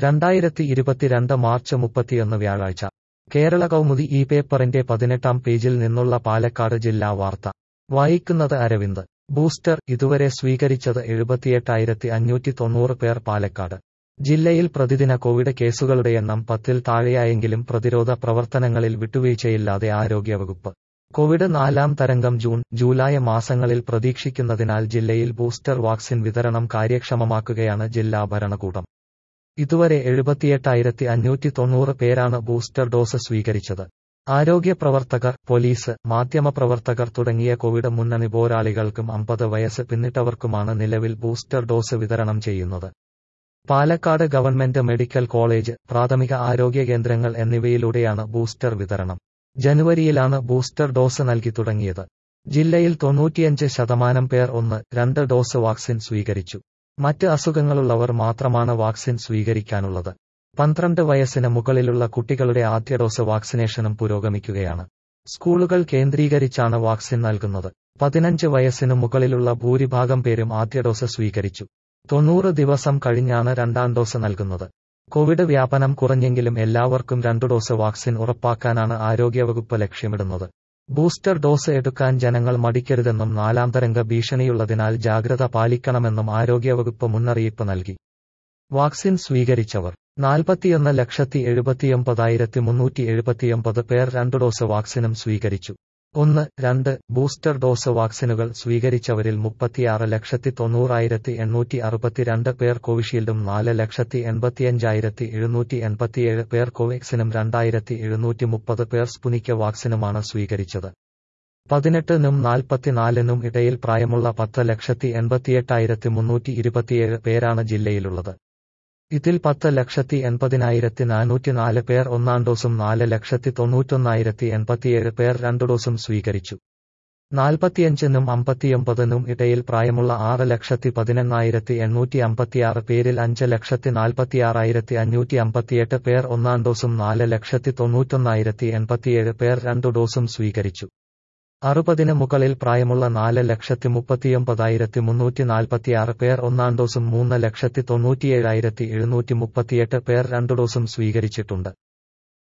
രണ്ടായിരത്തി ഇരുപത്തിരണ്ട് മാർച്ച് മുപ്പത്തിയൊന്ന് വ്യാഴാഴ്ച കേരള കൗമുദി ഈ പേപ്പറിന്റെ പതിനെട്ടാം പേജിൽ നിന്നുള്ള പാലക്കാട് ജില്ലാ വാർത്ത വായിക്കുന്നത് അരവിന്ദ് ബൂസ്റ്റർ ഇതുവരെ സ്വീകരിച്ചത് എഴുപത്തിയെട്ടായിരത്തി അഞ്ഞൂറ്റി തൊണ്ണൂറ് പേർ പാലക്കാട് ജില്ലയിൽ പ്രതിദിന കോവിഡ് കേസുകളുടെ എണ്ണം പത്തിൽ താഴെയായെങ്കിലും പ്രതിരോധ പ്രവർത്തനങ്ങളിൽ വിട്ടുവീഴ്ചയില്ലാതെ ആരോഗ്യവകുപ്പ് കോവിഡ് നാലാം തരംഗം ജൂൺ ജൂലൈ മാസങ്ങളിൽ പ്രതീക്ഷിക്കുന്നതിനാൽ ജില്ലയിൽ ബൂസ്റ്റർ വാക്സിൻ വിതരണം കാര്യക്ഷമമാക്കുകയാണ് ജില്ലാ ഭരണകൂടം ഇതുവരെ എഴുപത്തിയെട്ടായിരത്തി അഞ്ഞൂറ്റി തൊണ്ണൂറ് പേരാണ് ബൂസ്റ്റർ ഡോസ് സ്വീകരിച്ചത് ആരോഗ്യ പ്രവർത്തകർ പോലീസ് മാധ്യമപ്രവർത്തകർ തുടങ്ങിയ കോവിഡ് മുന്നണി പോരാളികൾക്കും അമ്പത് വയസ്സ് പിന്നിട്ടവർക്കുമാണ് നിലവിൽ ബൂസ്റ്റർ ഡോസ് വിതരണം ചെയ്യുന്നത് പാലക്കാട് ഗവൺമെന്റ് മെഡിക്കൽ കോളേജ് പ്രാഥമിക ആരോഗ്യ കേന്ദ്രങ്ങൾ എന്നിവയിലൂടെയാണ് ബൂസ്റ്റർ വിതരണം ജനുവരിയിലാണ് ബൂസ്റ്റർ ഡോസ് നൽകി തുടങ്ങിയത് ജില്ലയിൽ തൊണ്ണൂറ്റിയഞ്ച് ശതമാനം പേർ ഒന്ന് രണ്ട് ഡോസ് വാക്സിൻ സ്വീകരിച്ചു മറ്റ് അസുഖങ്ങളുള്ളവർ മാത്രമാണ് വാക്സിൻ സ്വീകരിക്കാനുള്ളത് പന്ത്രണ്ട് വയസ്സിന് മുകളിലുള്ള കുട്ടികളുടെ ആദ്യ ഡോസ് വാക്സിനേഷനും പുരോഗമിക്കുകയാണ് സ്കൂളുകൾ കേന്ദ്രീകരിച്ചാണ് വാക്സിൻ നൽകുന്നത് പതിനഞ്ച് വയസ്സിനു മുകളിലുള്ള ഭൂരിഭാഗം പേരും ആദ്യ ഡോസ് സ്വീകരിച്ചു തൊണ്ണൂറ് ദിവസം കഴിഞ്ഞാണ് രണ്ടാം ഡോസ് നൽകുന്നത് കോവിഡ് വ്യാപനം കുറഞ്ഞെങ്കിലും എല്ലാവർക്കും രണ്ടു ഡോസ് വാക്സിൻ ഉറപ്പാക്കാനാണ് ആരോഗ്യവകുപ്പ് ലക്ഷ്യമിടുന്നത് ബൂസ്റ്റർ ഡോസ് എടുക്കാൻ ജനങ്ങൾ മടിക്കരുതെന്നും നാലാം തരംഗ ഭീഷണിയുള്ളതിനാൽ ജാഗ്രത പാലിക്കണമെന്നും ആരോഗ്യവകുപ്പ് മുന്നറിയിപ്പ് നൽകി വാക്സിൻ സ്വീകരിച്ചവർ നാൽപ്പത്തിയൊന്ന് ലക്ഷത്തി എഴുപത്തിയൊമ്പതായിരത്തി മുന്നൂറ്റി എഴുപത്തിയൊമ്പത് പേർ രണ്ടു ഡോസ് വാക്സിനും സ്വീകരിച്ചു ഒന്ന് രണ്ട് ബൂസ്റ്റർ ഡോസ് വാക്സിനുകൾ സ്വീകരിച്ചവരിൽ മുപ്പത്തിയാറ് ലക്ഷത്തി തൊണ്ണൂറായിരത്തി എണ്ണൂറ്റി അറുപത്തിരണ്ട് പേർ കോവിഷീൽഡും നാല് ലക്ഷത്തി എൺപത്തിയഞ്ചായിരത്തി എഴുന്നൂറ്റി എൺപത്തിയേഴ് പേർ കോവാക്സിനും രണ്ടായിരത്തി എഴുന്നൂറ്റി മുപ്പത് പേർ സ്പുനിക്ക വാക്സിനുമാണ് സ്വീകരിച്ചത് പതിനെട്ടിനും നാൽപ്പത്തിനാലിനും ഇടയിൽ പ്രായമുള്ള പത്ത് ലക്ഷത്തി എൺപത്തിയെട്ടായിരത്തി മുന്നൂറ്റി ഇരുപത്തിയേഴ് പേരാണ് ജില്ലയിലുള്ളത് ഇതിൽ പത്ത് ലക്ഷത്തി എൺപതിനായിരത്തി നാനൂറ്റി നാല് പേർ ഒന്നാം ഡോസും നാല് ലക്ഷത്തി തൊണ്ണൂറ്റൊന്നായിരത്തി എൺപത്തിയേഴ് പേർ രണ്ടു ഡോസും സ്വീകരിച്ചു നാൽപ്പത്തിയഞ്ചിനും അമ്പത്തിയൊമ്പതിനും ഇടയിൽ പ്രായമുള്ള ആറ് ലക്ഷത്തി പതിനെണ്ണായിരത്തി എണ്ണൂറ്റി അമ്പത്തിയാറ് പേരിൽ അഞ്ച് ലക്ഷത്തി നാൽപ്പത്തിയാറായിരത്തി അഞ്ഞൂറ്റി അമ്പത്തിയെട്ട് പേർ ഒന്നാം ഡോസും നാല് ലക്ഷത്തി തൊണ്ണൂറ്റൊന്നായിരത്തി എൺപത്തിയേഴ് പേർ രണ്ടു ഡോസും സ്വീകരിച്ചു അറുപതിന് മുകളിൽ പ്രായമുള്ള നാല് ലക്ഷത്തി മുപ്പത്തിയൊമ്പതായിരത്തി മുന്നൂറ്റി നാൽപ്പത്തിയാറ് പേർ ഒന്നാം ഡോസും മൂന്ന് ലക്ഷത്തി തൊണ്ണൂറ്റിയേഴായിരത്തി എഴുന്നൂറ്റി മുപ്പത്തിയെട്ട് പേർ രണ്ടു ഡോസും സ്വീകരിച്ചിട്ടുണ്ട്